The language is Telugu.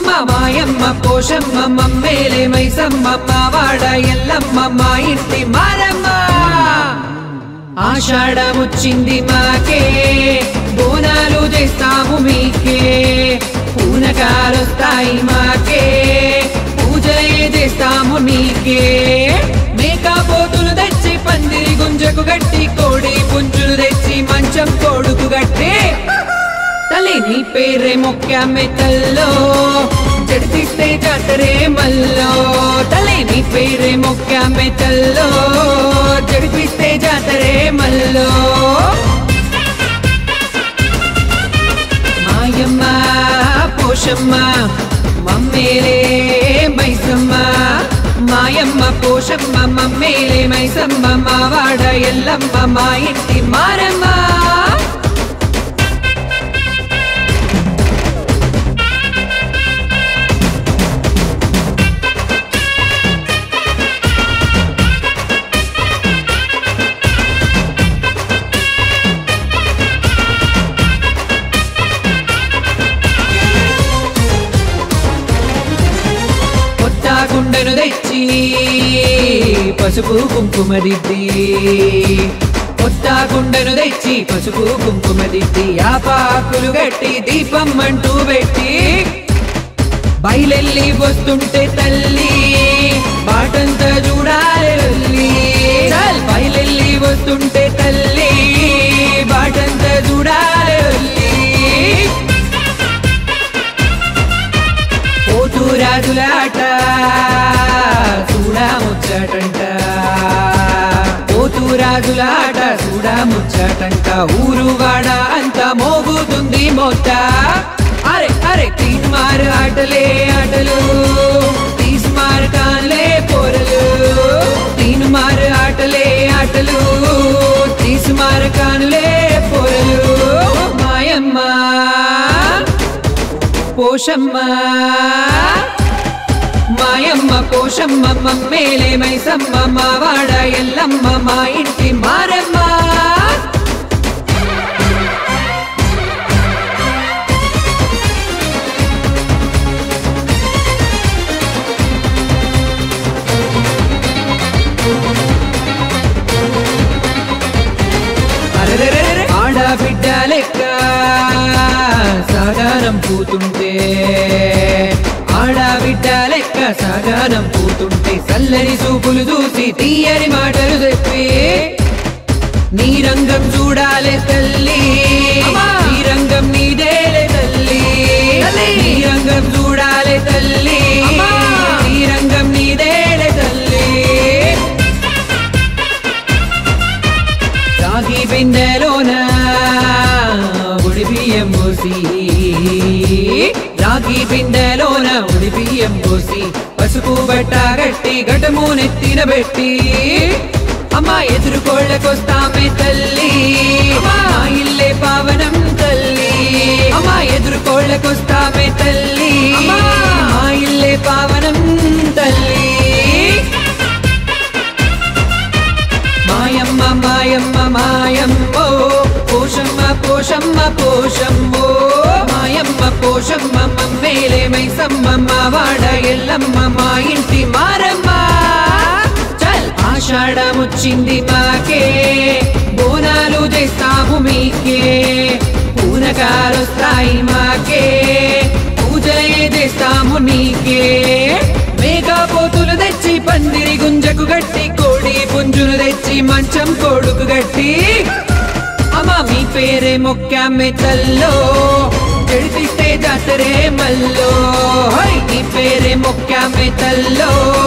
అమ్మ మాయమ్మ పోషమ్మ మమ్మేలే మైసమ్మ మావాడ ఎల్లమ్మ మా ఇంటి మారమ్మ ఆషాఢమొచ్చింది మాకే బోనాలు చేస్తాము మీకే పూనకాలొస్తాయి మాకే పూజలే చేస్తాము నీకే మేకపోతులు తెచ్చి పందిరి గుంజకు గట్టి కోడి పుంజులు తెచ్చి మంచం కోడుకు గట్టి తల్లి నీ పేరే మొక్కామె తల్లో జడితిస్తే జాతరే మల్లో తల్లి నీ పేరే మొక్కామె తల్లో జడిపిస్తే జాతరే మల్లో మాయమ్మ పోషమ్మ మమ్మేలే మైసమ్మ మాయమ్మ పోషమ్మ మమ్మేలే మైసమ్మ మావాడ ఎల్లమ్మ మా ఇంటి మారమ్మ కొత్త గుండెను తెచ్చి పసుపు కుంకుమ దిద్ది కొత్త గుండెను తెచ్చి పసుపు కుంకుమ దిద్ది ఆపాకులు గట్టి దీపం అంటూ పెట్టి బయలెల్లి వస్తుంటే తల్లి బాటంతా చూడాలి లల్లి. చల్ బయలెల్లి వస్తుంటే తల్లి బాటంతా చూడాలి లల్లి. పోతురాజులాట చూడా ముచ్చటంట పోతురాజులాట చూడా ముచ్చటంట ఊరు వాడ అంత మోగుతుంది మోత అరే అరే తీన్ మార్ ఆటలే ఆటలు తీస్ మార్ కాన్లే పోరలు తీన్ మార్ ఆటలే ఆటలు తీస్ మార్ కాన్లే పోరలు మాయమ్మ పోషమ్మ మాయమ్మ పోషమ్మ మమ్మేలే మైసమ్మ మావాడ ఎల్లమ్మ మా ఇంటి మారమ్మ అరెరెరెరెరె. ఆడబిడ్డ లెక్క సాగారం పూతుంటే ఆడబిడ్డ లెక్క సాగారం పూతుంటే చల్లని చూపులు చూసి తీయని మాటలు చెప్పి నీ రంగం చూడాలే తల్లి నీ రంగం నీదేలే తల్లి నీ రంగం చూడాలే తల్లి నీ రంగం నీదేలే తల్లి రాగి బిందెలోన ఉడి బియ్యం పోసి రాగి బిందెలోన ఉడి బియ్యం పోసి పసుపు బట్ట గట్టి గటము నెత్తిన పెట్టి అమ్మా ఎదురుకోళ్ళకొస్తామే తల్లి మా ఇల్లే పావనం తల్లి అమ్మా ఎదురుకోళ్ళకొస్తామే తల్లి మా ఇల్లే పావనం తల్లి మాయమ్మ మాయమ్మ మాయమ్మో పోషమ్మ పోషమ్మ పోషమ్మో మాయమ్మ పోషమ్మ మమ్మేలే మైసమ్మ మావాడ ఎల్లమ్మ మా ఇంటి మారమ్మ చల్ ఆషాఢమొచ్చింది మాకే బోనాలు చేస్తాము మీకే పూనకాలొస్తాయి మాకే పూజలే చేస్తాము నీకే మేఘపోతులు తెచ్చి పందిరి గుంజకు గట్టి కోడి పుంజులు తెచ్చి మంచం కోడుకు గట్టి అమ్మ మీ పేరే మొక్కామె తల్లో జడిపిస్తే జాతరే మల్లో హై మీ పేరే మొక్కామె తల్లో